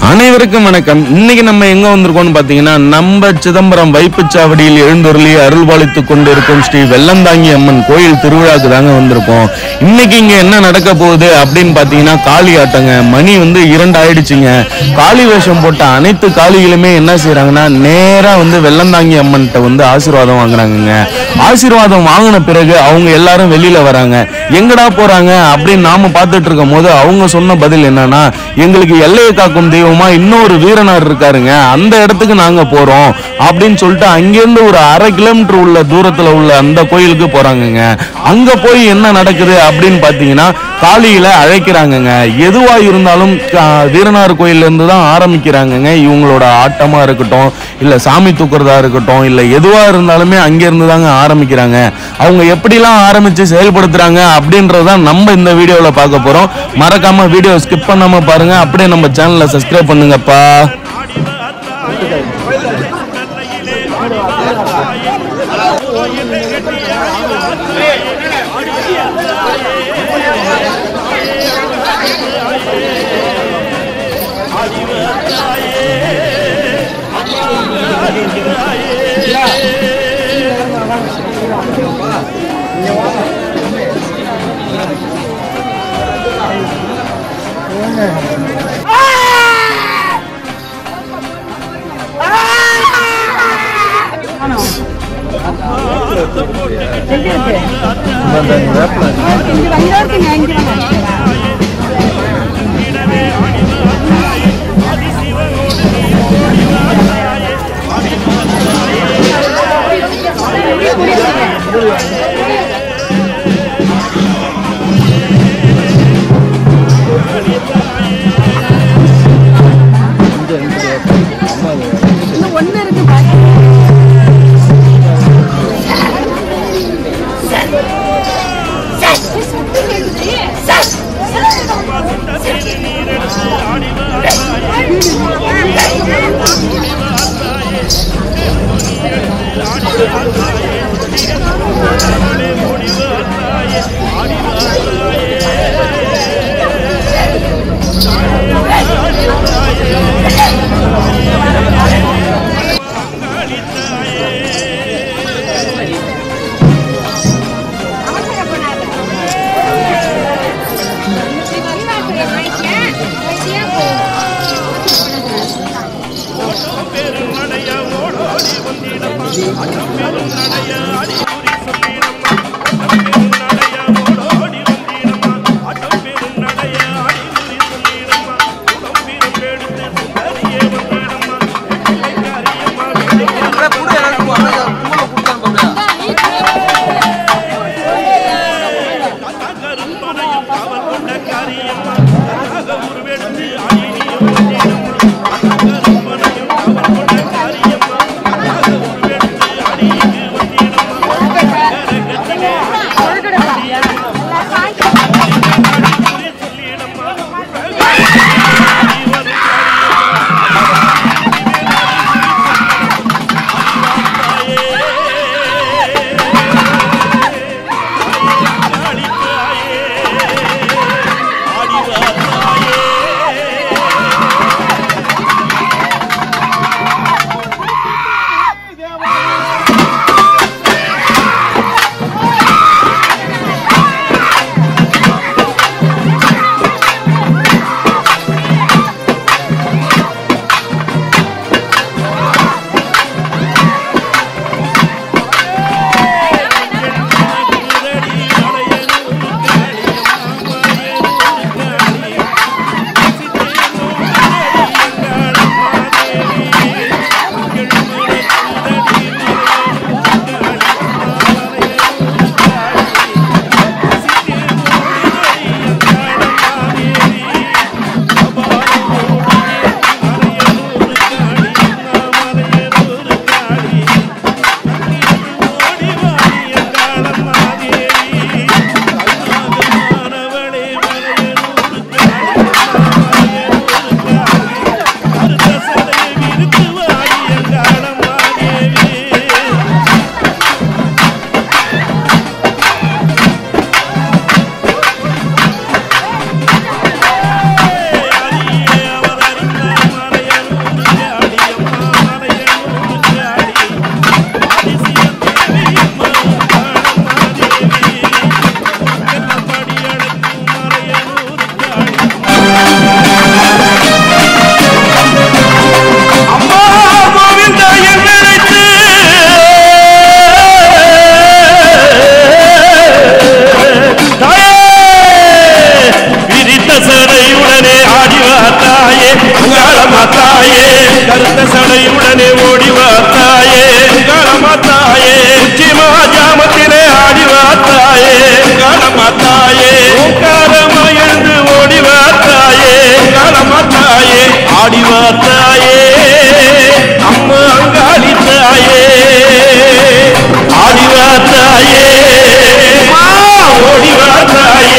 அனைவருக்கும் வணக்கம் இன்னைக்கு நம்ம எங்க வந்திருக்கோம்னு பாத்தீங்கன்னா நம்ம சிதம்பரம் வைப்புச்சாவடியில் எழுந்தருளி அருள்பாலித்து கொண்டிருக்கும் ஸ்ரீ வெள்ளந்தாங்கி அம்மன் கோயில் திருவிழாக்கு தாங்க வந்திருக்கோம் இன்னைக்கு இங்க என்ன நடக்க போகுது அப்படின்னு பாத்தீங்கன்னா காளி ஆட்டங்க மணி வந்து இரண்டு ஆயிடுச்சுங்க காளி வேஷம் போட்ட அனைத்து காளிகளுமே என்ன செய்றாங்கன்னா நேரா வந்து வெள்ளந்தாங்கி அம்மன்கிட்ட வந்து ஆசீர்வாதம் வாங்குறாங்கங்க ஆசீர்வாதம் வாங்கின பிறகு அவங்க எல்லாரும் வெளியில வராங்க எங்கடா போறாங்க அப்படின்னு நாம பார்த்துட்டு இருக்கும் போது அவங்க சொன்ன பதில் என்னன்னா எங்களுக்கு எல்லையை காக்கும் தெய்வமா இன்னொரு வீரனார் இருக்காருங்க அந்த இடத்துக்கு நாங்க போறோம் அப்படின்னு சொல்லிட்டு அங்கிருந்து ஒரு அரை கிலோமீட்டர் உள்ள தூரத்துல உள்ள அந்த கோயிலுக்கு போறாங்கங்க அங்க போய் என்ன நடக்குது அப்படின்னு பாத்தீங்கன்னா காளியில அழைக்கிறாங்கங்க எதுவா இருந்தாலும் கா- வீரனார் கோயில்ல இருந்து தான் ஆரம்பிக்கிறாங்கங்க இவங்களோட ஆட்டமா இருக்கட்டும் இல்ல சாமி தூக்குறதா இருக்கட்டும் இல்ல எதுவா இருந்தாலுமே அங்க இருந்து தாங்க ஆரம்பிக்கிறாங்க அவங்க எப்படிலாம் ஆரம்பிச்சு செயல்படுத்துறாங்க அப்படின்றத நம்ம இந்த வீடியோல பார்க்க போறோம் மறக்காம வீடியோ ஸ்கிப் பண்ணாம பாருங்க அப்படியே நம்ம சேனலை சப்ஸ்கிரைப் பண்ணுங்கப்பா இங்க வாங்க இருக்குங்க இங்க வாங்க இன்னும் ஒண்ணு இருக்கு பாருங்க உடனே ஓடி வாத்தாயே காலமாத்தாயே உச்சிமா ஜாமத்திலே ஆடி வாத்தாயே காலமாத்தாயே ஓங்காரமா எழுந்து ஓடி வாத்தாயே காலமாத்தாயே ஆடி வாத்தாயே அம்மா அங்காளி தாயே ஆடி வாத்தாயே ஓடி வாத்தாயே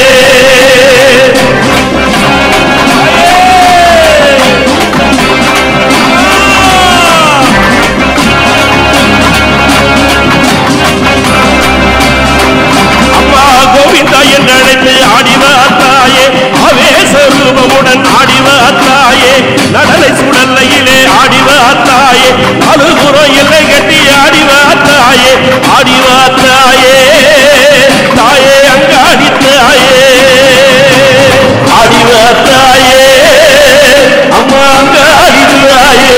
அம்மா கோவிந்தா என்று அழைத்து ஆடிவாத்தாயே ஆவேச ரூபமுடன் ஆடிவாத்தாயே நடலை சுடல்லையிலே ஆடிவாத்தாயே அழுகுறம் எல்லை கட்டி ஆடிவாத்தாயே ஆடிவாத்தாயே தாயே அங்காடி தாயே ஆடிவாத்தாயே அம்மா அங்காடி தாயே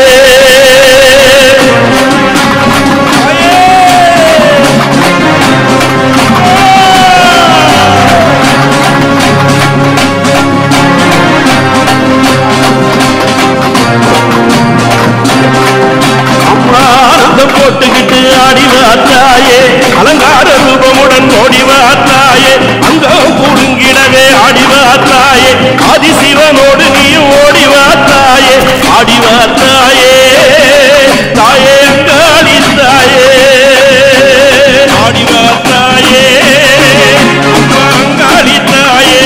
ஆனந்தம் போட்டுக்கிட்டு ஆடி வாத்தாயே அலங்கார ரூபமுடன் ஓடி வாத்தாயே அங்கம் கூடுங்கிடவே ஆடி வாத்தாயே ஆதிசிவனோடு நீயும் ஓடி வாத்தாயே ஆடி வாத்தாயே தாயே அங்காளி தாயே ஆடி வாத்தாயே அம்மா அங்காளி தாயே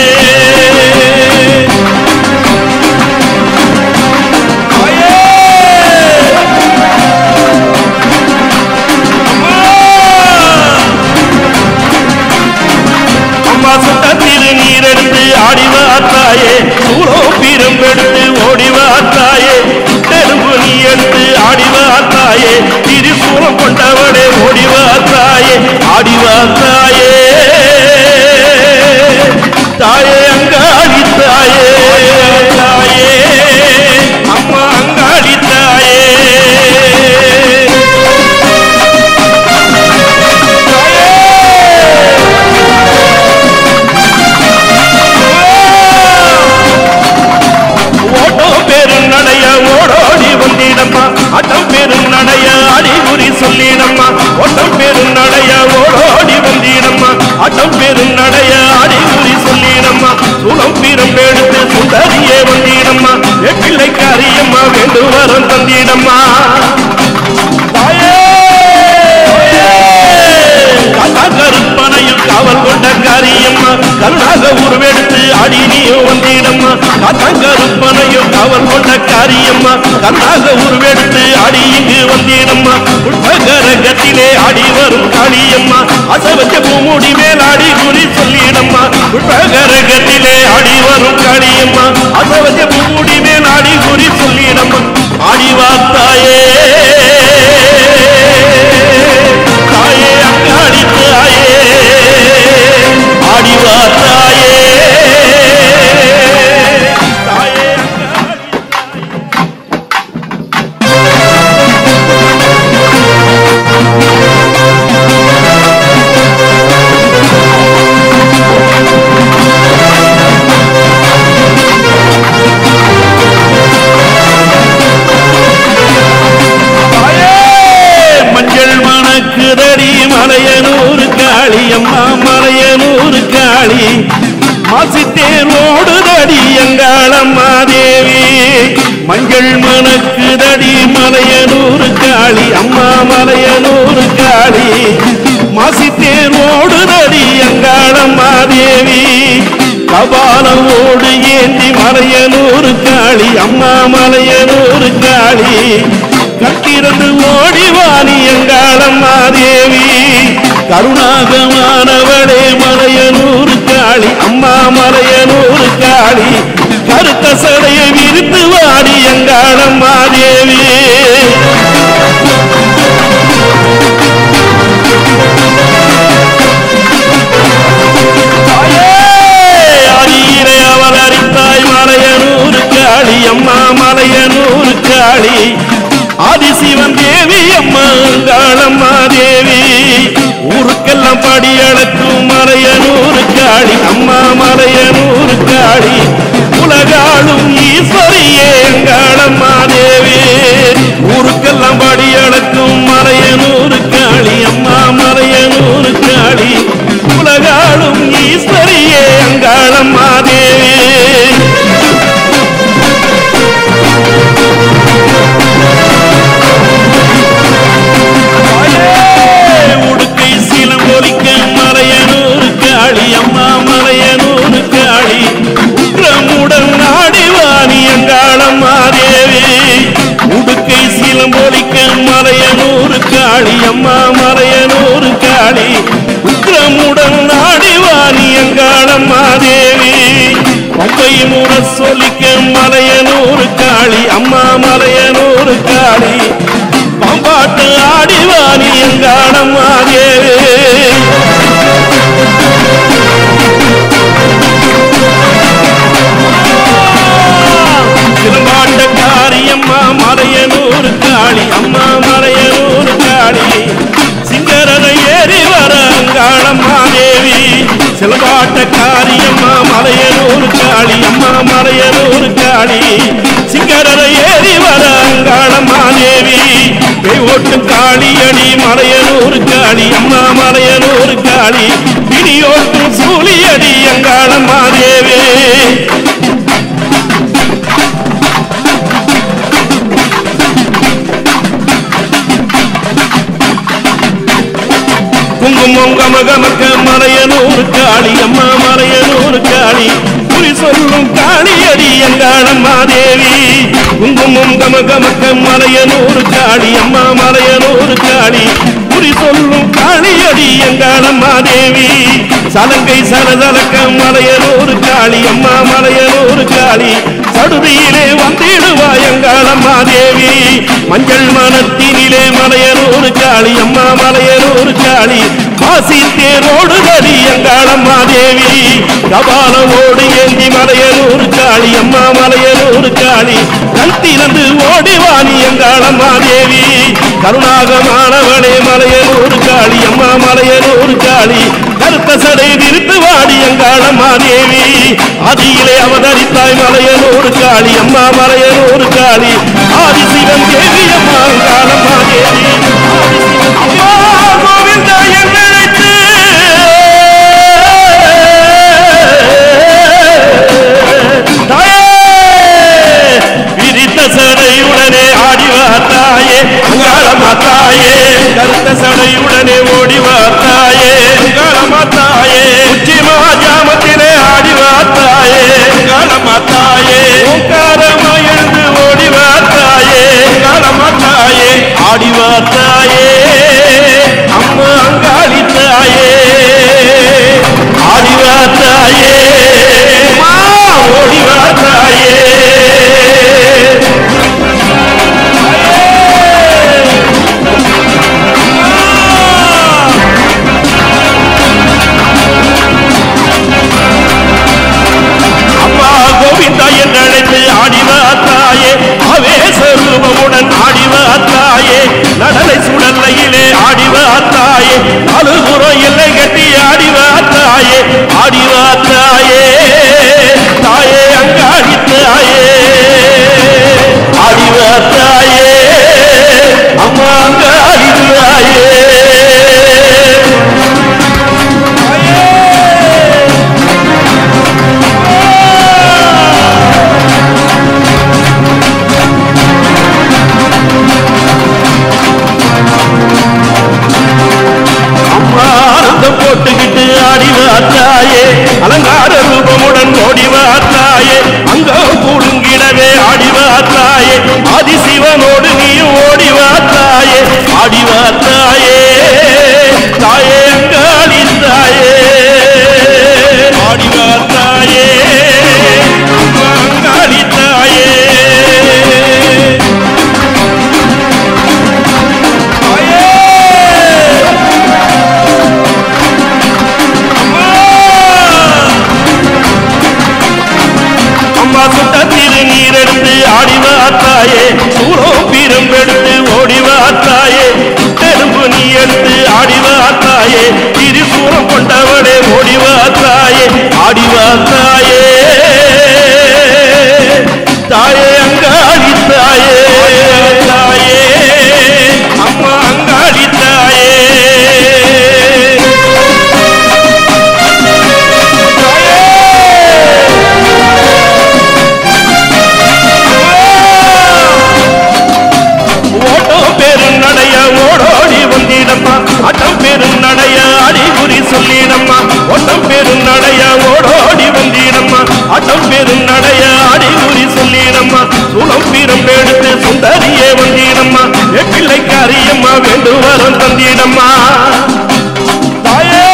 அம்மா சுட்ட திருநீர் எடுத்து ஆடி வாத்தாயே சூளோ பீரம் எடுத்து ஓடி வாத்தாயே தெரும்பு நீ எடுத்து ஆடி வாத்தாயே திரிசூலம் கொண்டவளே ஓடி வாத்தாயே ஆடி வாத்தாயே தாயே அங்காளி தாயே தாயே அம்மா அங்காளி தாயே ஓட்டோ பெரும் நடைய ஓடோடி வந்திடம்மா அட்டம் பெரும் நடைய அடிகுறி சொல்லிடம்மா ஓட்டம் பெரும் நடைய ஓடோடி வந்திடம்மா அட்டம் பெரும் நடைய அடிகுறி சொல்லிடம்மா சுளம் பீரம் எடுத்து சுந்தரியே வந்திடம்மா எப்பிள்ளை காரியம்மா வேண்டு வரம் தந்திடம்மா தாயே காக்கா கருப்பனையும் காவல் கொண்ட காரியம்மா கருணாக உருவெடுத்து அடி நீயும் வந்திடம்மா காக்கா கருப்பனையும் காவல் கொண்ட காரியம்மா கருணாக உருவெடுத்து அடி இங்கு வந்திடம்மா உட்பகரகத்திலே அடி வரும் காளியம்மா அசவச்ச பூமுடி மேல் அடி குறி சொல்லிடம்மா உட்பகரகத்திலே அடி வரும் காளியம்மா அசவச்ச பூமுடி மேல் அடி குறி சொல்லிடம்மா ஆடி வாத்தாயே தாயே அங்காடி தாயே ஆடிவா தாயே தாயே அங்காடி தாயே, மஞ்சள் மணக்குதடி மலையனூர் காளி அம்மா மலையனூர் காளி மாசித்தேர் ஓடுதடி எங்காளம்மா தேவி மஞ்சள் மணக்குதடி மலையனூர் காளி அம்மா மலையனூர் காளி மாசித்தேர் ஓடுதடி எங்காளம்மா தேவி கபாலம் ஓடு ஏந்தி மலையனூர் காளி அம்மா மலையனூர் காளி கட்டிருந்து ஓடி வாணி எங்காளம்மா தேவி கருணாகமானவளே மலையனூர் காளி அம்மா மலையனூர் காளி கருத்த சடையை விரித்து வாடி எங்காளம்மா தேவி தாயே, அடியிலே அவள் அரித்தாய் மலையனூர் காளி அம்மா மலையனூர் காளி ஆதிசிவன் தேவி அம்மா காளம்மா தேவி ஊருக்கெல்லாம் படி அளக்கும் மலையனூர் காளி அம்மா மலையனூர் காளி உலகாளும் ஈஸ்வரியே காளம்மா தேவி ஊருக்கு காளி அம்மா மலையனூர் காளி உத்திரமுடன் நாடிவாணி எங்காளம்மா தேவி பம்பை முற சொல்லிக்க மலையனூர் காளி அம்மா மலையனூர் காளி பம்பாட்டு ஆடிவாணி எங்காளம்மா தேவி திருமாண்ட காரியம்மா மலையனூர் காளி அம்மா மலையனூர் காளி சிங்கரனை ஏறி வர அங்காளம்மா தேவி சிலபாட்ட காரியம்மா மலையனூர் காளி அம்மா மலையனூர் காளி சிங்கரனை ஏறி வர அங்காளம்மா தேவி பேய் ஓட்டு காளியடி மலையனூர் காளி அம்மா மலையனூர் காளி பிடியோட்டும் சூழியடி அங்காளம்மா தேவி குங்குமம் கமகமக்க மலையனூர் காளி அம்மா மலையனூர் காளி குறி சொல்லும் காளியடி எங்காளம்மா தேவி குங்குமம் கமகமக்க மலையனூர் காளி அம்மா மலையனூர் காளி குறி சொல்லும் காளியடி எங்காளம்மா தேவி சலங்கை சலசலக்க மலையனூர் காளி அம்மா மலையனூர் காளி சடுதியிலே வந்திடுவா எங்காளம்மா தேவி மஞ்சள் மனத்தினிலே மலையனூர் காளி அம்மா மலையனூர் காளி காசி தேரோடு தடி எங்காளம்மா தேவி கபாலமோடு ஏந்தி மலையனூர் காளி அம்மா மலையனூர் காளி கண் திறந்து ஓடிவாணி எங்காளம்மா தேவி கருணாகமானவளே மலையனூர் காளி அம்மா மலையனூர் காளி கருத்த சடை விரித்து வாடி எங்காளம்மா தேவி ஆதியிலே அவதரித்தாய் மலையனூர் காளி அம்மா மலையனூர் காளி ஆதிசிவன் தேவி அம்மா அங்காளம்மா தேவி அம்மா கோவிந்தா என்னழைத்து தாயே விரித்த சடையுடனே ஆடி வாத்தாயே அங்காளம்மா தாயே கருத்த சடையுடனே ஓடி வாத்தாயே அங்காளம்மா தாயே உச்சிமா ஜாமத்திலே ஆடி வாத்தாயே அங்காளம்மா தாயே ஓங்காரமா எழுந்து ஓடி வாத்தாயே அங்காளம்மா தாயே ஆடி வாத்தாயே அம்மா அங்காளி தாயே ஆடி வாத்தாயே அம்மா ஓடி வாத்தாயே அம்மா கோவிந்தா என்று அழைத்து ஆடிவாத்தாயே ஆவேச ரூபமுடன் ஆடிவாத்தாயே நடலை சுடலையிலே ஆடிவாத்தாயே அழுகுறம் எல்லை கட்டி ஆடிவாத்தாயே ஆடிவாத்தாயே தாயே அங்காடி தாயே ஆடிவாத்தாயே அம்மா அங்காடி தாயே அம்மானந்தம் போட்டுக்கிட்டு ஆடி வாத்தாயே அலங்கார ரூபமுடன் ஓடி வாத்தாயே அங்க கூடுங்கிடவே ஆடி வாத்தாயே ஆதிசிவனோடு நீயும் ஓடி வாத்தாயே ஆடி வாத்தாயே தாயே அங்காளி தாயே ஆடி வாத்தாயே அம்மா அங்காளி தாயே அம்மா சுட்ட திருநீர் எடுத்து ஆடி வாத்தாயே சூளம் பீரம் எடுத்து ஓடி வாத்தாயே தெரும்பு நீ எடுத்து ஆடி வாத்தாயே திரிசூலம் கொண்டவளே ஓடி வாத்தாயே ஆடி வாத்தாயே தாயே அங்காளி தாயே தாயே அம்மா அங்காளி தாயே ஓட்டம் பெரும் நடைய ஓடோடி வந்திடம்மா ஆட்டம் பெரும் நடைய அடிகுறி சொல்லிடம்மா உருவெடுத்து சுந்தரியே வந்திடம்மா என் பிள்ளைக்காரியம்மா வேண்டுவரம் தந்திடம்மா தாயே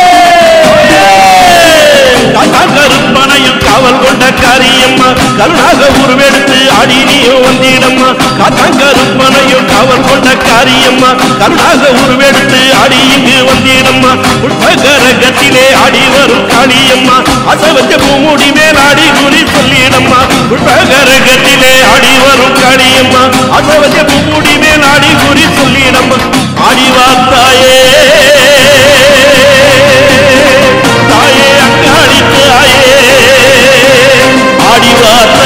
காக்கா கருப்பனையும் காவல் கொண்ட காரியம்மா கருணாக உருவெடுத்து ஆடி நீயும் வந்திடம்மா காக்கா கருப்பனையும் காவல் கொண்ட காரியம்மா கருணாக உருவெடுத்து ஆடி இங்கு வந்திடம்மா புஷ்பகரகத்திலே ஆடி வரும் காளியம்மா அசவச்ச பூமுடி மேல் ஆடி குறி சொல்லிடம்மா புஷ்பகரகத்திலே ஆடி வரும் காளியம்மா அசவச்ச பூமுடி மேல் ஆடி குறி சொல்லிடம்மா ஆடி வாத்தாயே தாயே அங்காளி தாயே ஆடிவா